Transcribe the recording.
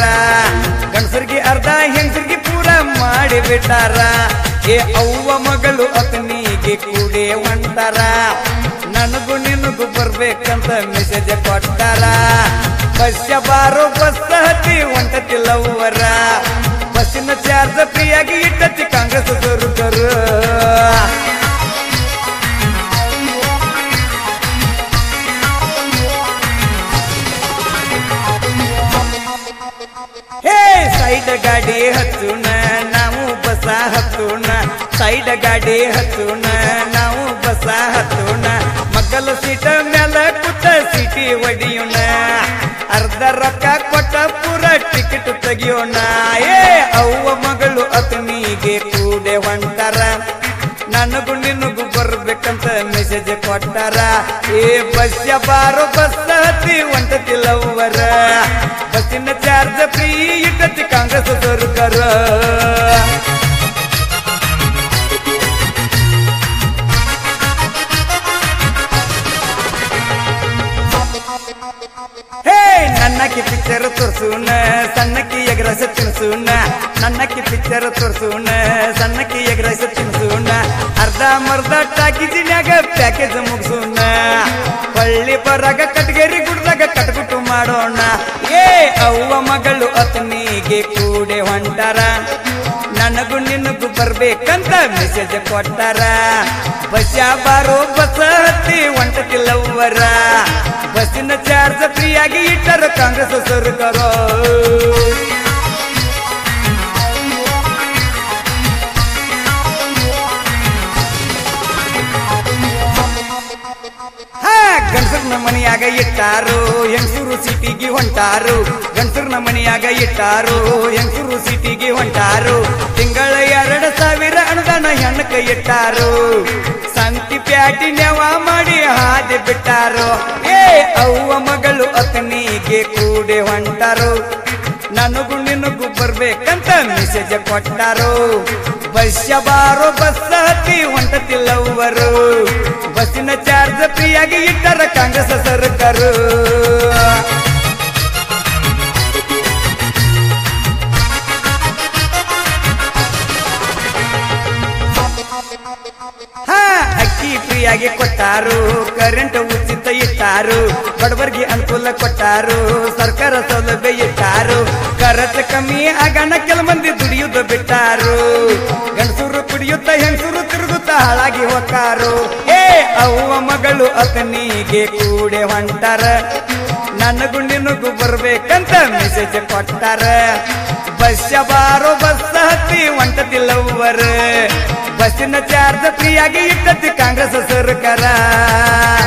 ಗಂಡಸರಿಗೆ ಅರ್ಧ ಹೆಂಗಸರಿಗೆ ಪೂರ ಮಾಡಿ ಬಿಟ್ಟಾರ ಏ ಅವ್ವ ಮಗಳು ಅತನಿಗೆ ಕೂಡೆ ಹೊಂಟಾರ ನನಗೂ ನಿನಗೂ ಬರ್ಬೇಕಂತ ಮೆಸೇಜ್ ಕೊಟ್ಟಾರ ಬಸ್ಸ ಬಾರೋ ಬಸ್ ಹತ್ತಿ ಹೊಂಟತಿಲ್ಲವರ ಬಸ್ಸಿನ ಚಾರ್ಜ್ ಫ್ರೀಯಾಗಿ ಇಟ್ಟತಿ ಕಾಂಗ್ರೆಸ್ ದೊರಕರು ಹೇ ಸೈಡ್ ಗಾಡಿ ಹಚ್ಚುಣ ನಾವು ಬಸ ಹತ್ತೋಣ ಸೈಡ್ ಗಾಡಿ ಹಚ್ಚುಣ ನಾವು ಬಸ ಹತ್ತೋಣ ಮಕ್ಕಳ ಸೀಟ ಮ್ಯಾಲ ಕುತ್ತ ಸೀಟಿ ಹೊಡಿಯೋಣ ಅರ್ಧ ರೊಕ್ಕ ಕೊಟ್ಟ ಪೂರ ಟಿಕೆಟ್ ತೆಗಿಯೋಣ ಏ ಅವ್ವ ಮಗಳು ಅತನಿಗೆ ಕೂಡೆ ಹೊಂಟಾರ ನನಗೂ ನಿನಗೂ ಬರ್ಬೇಕಂತ ಮೆಸೇಜ್ ಕೊಟ್ಟಾರ ಏ ಬಸ್ಸ ಬಾರೋ ಬಸ್ ಹತ್ತಿ ಹೊಂಟತಿಲ್ಲವರ ಬಸ್ಸಿನ ಚಾರ್ಜ್ ಫ್ರೀ ಇಟ್ಟತಿ ಕಾಂಗ್ರೆಸ್ ಸರ್ಕಾರ ಹೇ ನನ್ನಕ್ಕಿ ಪಿಕ್ಚರ್ ತೋರ್ಸೂನ ಸಣ್ಣಕ್ಕಿ ಎಗರಸ ತಿನ್ಸೂನ ನನ್ನಕ್ಕಿ ಪಿಕ್ಚರ್ ತೋರ್ಸೂನ ಸಣ್ಣಕ್ಕಿ ಎಗರಸ ತಿನ್ಸೂನ ಅರ್ಧ ಮರ್ಧ ಟಾಕಿಜಿನ್ಯಾಗ ಪ್ಯಾಕೇಜ್ ಮುಗಿಸೂನ ಹೊಳ್ಳಿ ಬರಾಗ ಕಟ್ಗೇರಿ ಗುಡ್ದಾಗ ಕಟ್ಬಿಟ್ಟು ಮಾಡೋಣ ಏ ಅವ್ವ ಮಗಳು ಅತನಿಗೆ ಕೂಡೆ ಹೊಂಟಾರ ನನಗೂ ನಿನಗೂ ಬರ್ಬೇಕಂತ ಮೆಸೇಜ್ ಕೊಟ್ಟಾರ ಬಸ್ಸ ಬಾರೋ ಬಸ್ ಹತ್ತಿ ಹೊಂಟತಿಲ್ಲವರ ಬಸ್ಸಿನ ಚಾರ್ಜ್ ಫ್ರೀಯಾಗಿ ಇಟ್ಟರು ಕಾಂಗ್ರೆಸ್ ಸರ್ಕಾರ ಹಾ ಗಂಡಸರ್ನ ಮನೆಯಾಗ ಇಟ್ಟಾರು ಹೆಂಗಸೂರು ಸಿಟಿಗೆ ಹೊಂಟಾರು ಗಂಡಸರ್ನ ಮನೆಯಾಗ ಇಟ್ಟಾರು ಹೆಂಗಸೂರು ಸಿಟಿಗೆ ಹೊಂಟಾರು ತಿಂಗಳ ಎರಡು ಸಾವಿರ ಅನುದಾನ ಹೆಣ್ಣಕ ಇಟ್ಟಾರು ಸಂತಿ ಪ್ಯಾಟಿ ನೆವ ಮಾಡಿ ಹಾದಿ ಬಿಟ್ಟಾರು ಏ ಅವ್ವ ಮಗಳು ಅತನಿಗೆ ಕೂಡೆ ಹೊಂಟಾರು ನನಗೂ ನಿನಗೂ ಬರ್ಬೇಕಂತ ಮೆಸೇಜ್ ಕೊಟ್ಟಾರು ಬಸ್ಸ ಬಾರೋ ಬಸ್ ಹತ್ತಿ ಹೊಂಟತಿಲ್ಲವರು ಬಸ್ಸಿನ ಚಾರ್ಜ್ ಫ್ರೀಯಾಗಿ ಇಟ್ಟರ ಕಾಂಗ್ರೆಸ್ ಸರ್ಕಾರ ಹಾ ಅಕ್ಕಿ ಫ್ರೀಯಾಗಿ ಕೊಟ್ಟಾರು ಕರೆಂಟ್ ಉಚಿತ ಇಟ್ಟಾರು ಬಡವರಿಗೆ ಅನುಕೂಲ ಕೊಟ್ಟಾರು ಸರ್ಕಾರ ಸೌಲಭ್ಯ ಇಟ್ಟಾರು ಖರ್ಚು ಕಮ್ಮಿ ಆಗಣ ಕೆಲ ಮಂದಿ ದುಡಿಯುವುದು ಬಿಟ್ಟಾರು ಗಂಡಸೂರು ಕುಡಿಯುತ್ತ ಹೆಂಗಸೂರು ತಿರುಗುತ್ತ ಹಾಳಾಗಿ ಹೋಗ್ತಾರು ಏ ಅವ್ವ ಮಗಳು ಅತನಿಗೆ ಕೂಡೆ ಹೊಂಟಾರ ನನಗೂ ನಿನಗೂ ಬರ್ಬೇಕಂತ ಮೆಸೇಜ್ ಕೊಟ್ಟಾರ ಬಸ್ಸ ಬಾರೋ ಬಸ್ ಹತ್ತಿ ಹೊಂಟತಿಲ್ಲವರ ಬಸ್ಸಿನ ಚಾರ್ಜ್ ಫ್ರೀಯಾಗಿ ಇಟ್ಟತಿ ಕಾಂಗ್ರೆಸ್ ಸರ್ಕಾರ